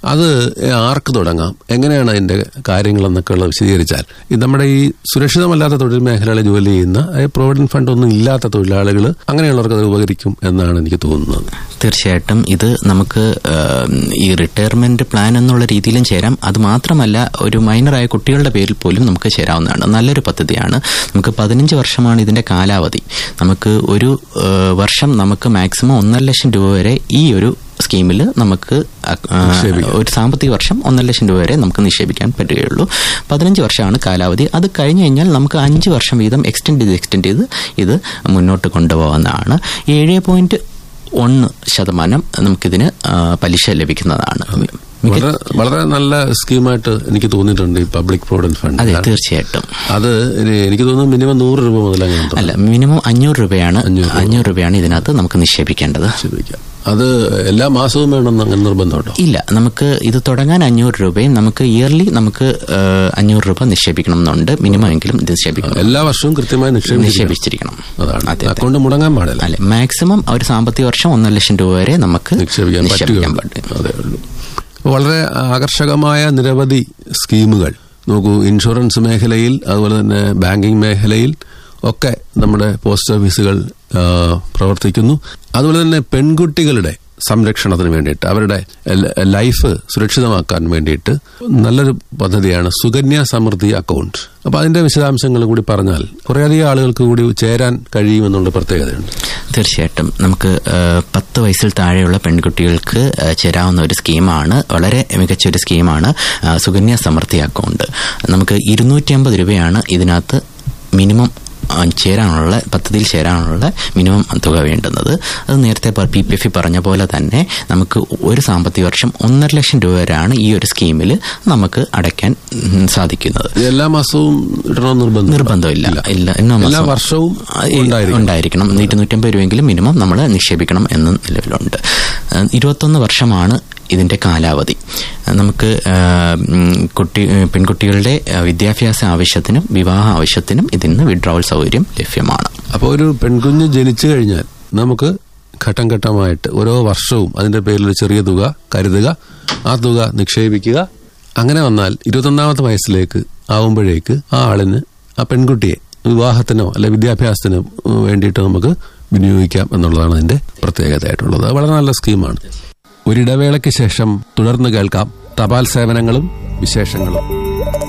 അത് ആർക്ക് തുടങ്ങാം എങ്ങനെയാണ് അതിന്റെ കാര്യങ്ങളെന്നൊക്കെ ഉള്ളത് വിശദീകരിച്ചാൽ ഇത് നമ്മുടെ ഈ സുരക്ഷിതമല്ലാത്ത തൊഴിൽ മേഖലകളിൽ ജോലി ചെയ്യുന്ന പ്രൊവിഡന്റ് ഫണ്ട് ഒന്നും ഇല്ലാത്ത തൊഴിലാളികൾ അങ്ങനെയുള്ളവർക്ക് അത് ഉപകരിക്കും എന്നാണ് എനിക്ക് തോന്നുന്നത് തീർച്ചയായിട്ടും ഇത് നമുക്ക് ഏഹ്, ഈ റിട്ടയർമെന്റ് പ്ലാൻ എന്നുള്ള രീതിയിലും ചേരാം അത് മാത്രമല്ല ഒരു മൈനറായ കുട്ടികളുടെ പേരിൽ പോലും നമുക്ക് ചേരാവുന്നതാണ് നല്ലൊരു പദ്ധതിയാണ് നമുക്ക് പതിനഞ്ച് വർഷമാണ് ഇതിന്റെ കാലാവധി നമുക്ക് ഒരു ഏഹ്, വർഷം നമുക്ക് മാക്സിമം ഒന്നര ലക്ഷം രൂപ വരെ ഈ ഒരു സ്കീമിൽ നമുക്ക് അ- ആ, ഒരു സാമ്പത്തിക വർഷം ഒന്നര ലക്ഷം രൂപ വരെ നമുക്ക് നിക്ഷേപിക്കാൻ പറ്റുകയുള്ളൂ പതിനഞ്ച് വർഷമാണ് കാലാവധി അത് കഴിഞ്ഞു കഴിഞ്ഞാൽ നമുക്ക് അഞ്ച് വർഷം വീതം എക്സ്റ്റെൻഡ് ചെയ്ത് എക്സ്റ്റെൻഡ് ചെയ്ത് ഇത് മുന്നോട്ട് കൊണ്ടുപോകാവുന്നതാണ് ഏഴ് പോയിന്റ് ഒന്ന് ശതമാനം നമുക്കിതിന് ആ, പലിശ ലഭിക്കുന്നതാണ് മിക- വളരെ വളരെ നല്ല സ്കീമായിട്ട് എനിക്ക് തോന്നിയിട്ടുണ്ട് ഈ പബ്ലിക് പ്രൊവിഡന്റ് ഫണ്ട് അതെ തീർച്ചയായിട്ടും അത് ഇനി എനിക്ക് തോന്നുന്നു മിനിമം നൂറ് രൂപ മുതൽ അങ്ങനെ അല്ല മിനിമം അഞ്ഞൂറ് രൂപയാണ് അഞ്ഞൂറ് രൂപയാണ് ഇതിനകത്ത് നമുക്ക് നിക്ഷേപിക്കേണ്ടത് നിക്ഷേപിക്കാം അത് എല്ലാ മാസവും വേണമെന്ന് അങ്ങനെ നിർബന്ധമുണ്ടോ ഇല്ല നമുക്ക് ഇത് തുടങ്ങാൻ അഞ്ഞൂറ് രൂപയും നമുക്ക് ഇയർലി നമുക്ക് ആ, അഞ്ഞൂറ് രൂപ നിക്ഷേപിക്കണം എന്നുണ്ട് മിനിമം എങ്കിലും ഇത് നിക്ഷേപിക്കണം എല്ലാ വർഷവും കൃത്യമായി നിക്ഷേപിക്കണം നിക്ഷേപിച്ചിരിക്കണം അതാണ് അതെ, അതെ. അക്കൗണ്ട് മുടങ്ങാൻ പാടില്ല അല്ലെ മാക്സിമം ഒരു സാമ്പത്തിക വർഷം ഒന്നര ലക്ഷം രൂപ വരെ നമുക്ക് നിക്ഷേപിക്കാൻ നിക്ഷേപിക്കാൻ പറ്റുക പറ്റും അതേ ഉള്ളൂ വളരെ ആകർഷകമായ നിരവധി സ്കീമുകൾ നോക്കൂ ഇൻഷുറൻസ് മേഖലയിൽ അതുപോലെ തന്നെ ബാങ്കിംഗ് മേഖലയിൽ ഒക്കെ നമ്മുടെ പോസ്റ്റ് ഓഫീസുകൾ ആ, പ്രവർത്തിക്കുന്നു അതുപോലെ തന്നെ പെൺകുട്ടികളുടെ സംരക്ഷണത്തിന് വേണ്ടിയിട്ട് അവരുടെ ല- ലൈഫ് സുരക്ഷിതമാക്കാൻ വേണ്ടിയിട്ട് നല്ലൊരു പദ്ധതിയാണ് സുകന്യ സമൃദ്ധി അക്കൗണ്ട് അപ്പൊ അതിന്റെ വിശദാംശങ്ങൾ കൂടി പറഞ്ഞാൽ കുറേയധികം ആളുകൾക്ക് കൂടി ചേരാൻ കഴിയുമെന്നുള്ള പ്രത്യേകതയുണ്ട് തീർച്ചയായിട്ടും നമുക്ക് ആ, പത്ത് വയസ്സിൽ താഴെയുള്ള പെൺകുട്ടികൾക്ക് ആ, ചേരാവുന്ന ഒരു സ്കീമാണ് വളരെ മികച്ച ഒരു സ്കീമാണ് ആ, സുകന്യ സമൃദ്ധി അക്കൗണ്ട് നമുക്ക് ഇരുന്നൂറ്റി അമ്പത് രൂപയാണ് ഇതിനകത്ത് മിനിമം ആ, ചേരാനുള്ള പദ്ധതിയിൽ ചേരാനുള്ള മിനിമം തുക വേണ്ടുന്നത് അത് നേരത്തെ പി പി എഫ് പറഞ്ഞ പോലെ തന്നെ നമുക്ക് ഒരു സാമ്പത്തിക വർഷം ഒന്നര ലക്ഷം രൂപ വരെയാണ് ഈ ഒരു സ്കീമിൽ നമുക്ക് അടയ്ക്കാൻ ഉം, സാധിക്കുന്നത് ഇത് എല്ലാ മാസവും ഇടണമെന്ന് നിർബന്ധം നിർബന്ധമില്ല ഇല്ല എല്ലാ എല്ലാ മാസവും വർഷവും ആ, ഈ- ഉണ്ടായിരിക്കണം. ഉണ്ടായിരിക്കണം ഇരുന്നൂറ്റമ്പത് രൂപയെങ്കിലും മിനിമം നമ്മൾ നിക്ഷേപിക്കണം എന്ന് നിലവിലുണ്ട് ആ, ഇരുപത്തൊന്ന് വർഷമാണ് ഇതിന്റെ കാലാവധി ആ, നമുക്ക് ആ, ഉം, കുട്ടി പെൺകുട്ടികളുടെ ആ, വിദ്യാഭ്യാസ ആവശ്യത്തിനും വിവാഹ ആവശ്യത്തിനും ഇതിന് വിഡ്രോവൽ സൗകര്യം ലഭ്യമാണ് അപ്പോൾ ഒരു പെൺകുഞ്ഞ് ജനിച്ചു കഴിഞ്ഞാൽ നമുക്ക് ഘട്ടം ഘട്ടമായിട്ട് ഓരോ വർഷവും അതിന്റെ പേരിൽ ഒരു ചെറിയ തുക കരുതുക ആ തുക നിക്ഷേപിക്കുക അങ്ങനെ വന്നാൽ ഇരുപത്തൊന്നാമത്തെ വയസ്സിലേക്ക് ആവുമ്പോഴേക്ക് ആ ആളിന് ആ പെൺകുട്ടിയെ വിവാഹത്തിനോ അല്ലെ വിദ്യാഭ്യാസത്തിനോ ഉം, വേണ്ടിയിട്ട് നമുക്ക് വിനിയോഗിക്കാം എന്നുള്ളതാണ് അതിന്റെ പ്രത്യേകതയായിട്ടുള്ളത് അത് വളരെ നല്ല സ്കീമാണ് ഒരിടവേളയ്ക്ക് ശേഷം തുടർന്ന് കേൾക്കാം തപാൽ സേവനങ്ങളും വിശേഷങ്ങളും